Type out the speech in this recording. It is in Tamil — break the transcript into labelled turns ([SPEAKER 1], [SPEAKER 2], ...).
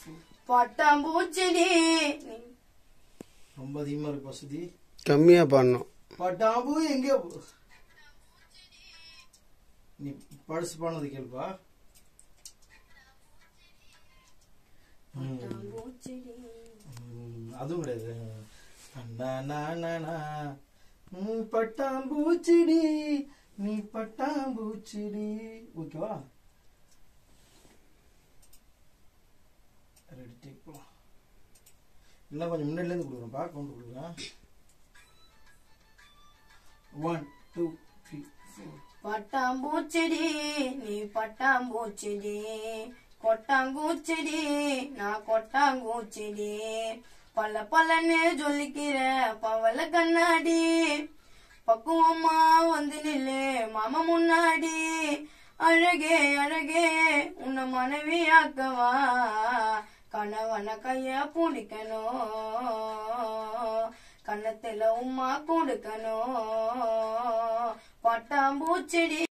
[SPEAKER 1] பட்டாம்பூச்செடி நீ
[SPEAKER 2] ரொம்ப அதிகமா இருக்கு வசதி
[SPEAKER 3] கம்மியா பாடணும்
[SPEAKER 2] பட்டாம்பூ எங்க நீ பழசு பானது கேள்ப்பா ம்.
[SPEAKER 1] பட்டாம்பூச்செடி
[SPEAKER 2] ம், அதுவும் கிடையாது அண்ணா, நா, நா, நா. ம், பட்டாம்பூச்சிடி நீ பட்டாம்பூச்சிடி ஓகேவா ரெடி டேக் போலாம் இல்லை கொஞ்சம் முன்னாடில இருந்து கொடுக்குறேன்ப்பா கவுண்ட் கொடுக்குறேன் ஒன் டூ த்ரீ ஃபோர்
[SPEAKER 1] பட்டாம்பூச்செடி நீ பட்டாம்பூச்செடி கொட்டாங்கூச்செடி நான் கொட்டாங்கூச்செடி பல பலன்னு சொல்லிக்கிற பவள கண்ணாடி பக்குவமா வந்து நில்லு மாமா முன்னாடி அழகே அழகே உன்னை மனைவியாக்கவா கணவன கைய பிடிக்கணும் கன்னத்துல உம்மா கொடுக்கணும் பட்டாம்பூச்செடி